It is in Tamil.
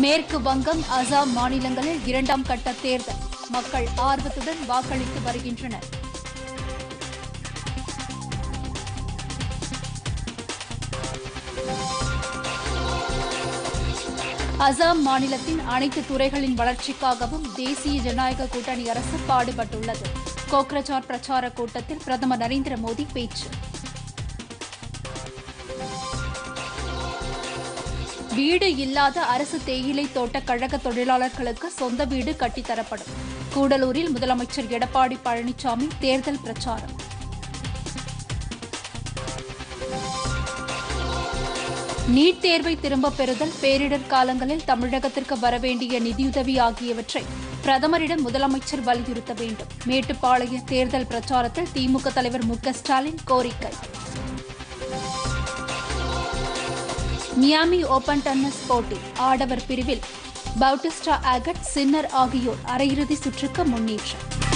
மேற்கு வங்கம் அசாம் மாநிலங்களில் இரண்டாம் கட்ட தேர்தல் மக்கள் ஆர்வத்துடன் வாக்களித்து வருகின்றனர் அசாம் மாநிலத்தின் அனைத்து துறைகளின் வளர்ச்சிக்காகவும் தேசிய ஜனநாயக கூட்டணி அரசு பாடுபட்டுள்ளது கோக்ரஜார் பிரச்சார கூட்டத்தில் பிரதமர் நரேந்திர மோடி பேச்சு வீடு இல்லாத அரசு தேயிலை தோட்ட கழக தொழிலாளர்களுக்கு சொந்த வீடு கட்டித்தரப்படும் கூடலூரில் முதலமைச்சர் எடப்பாடி பழனிசாமி தேர்தல் பிரச்சாரம் நீட் தேர்வை திரும்பப் பெறுதல் பேரிடர் காலங்களில் தமிழகத்திற்கு வரவேண்டிய நிதியுதவி ஆகியவற்றை பிரதமரிடம் முதலமைச்சர் வலியுறுத்த வேண்டும் மேட்டுப்பாளைய தேர்தல் பிரச்சாரத்தில் திமுக தலைவர் மு க ஸ்டாலின் கோரிக்கை மியாமி ஓபன் டென்னிஸ் போட்டி ஆடவர் பிரிவில் பவுட்டிஸ்டா ஆகட் சின்னர் ஆகியோர் அரையிறுதி சுற்றுக்கு முன்னேற்றம்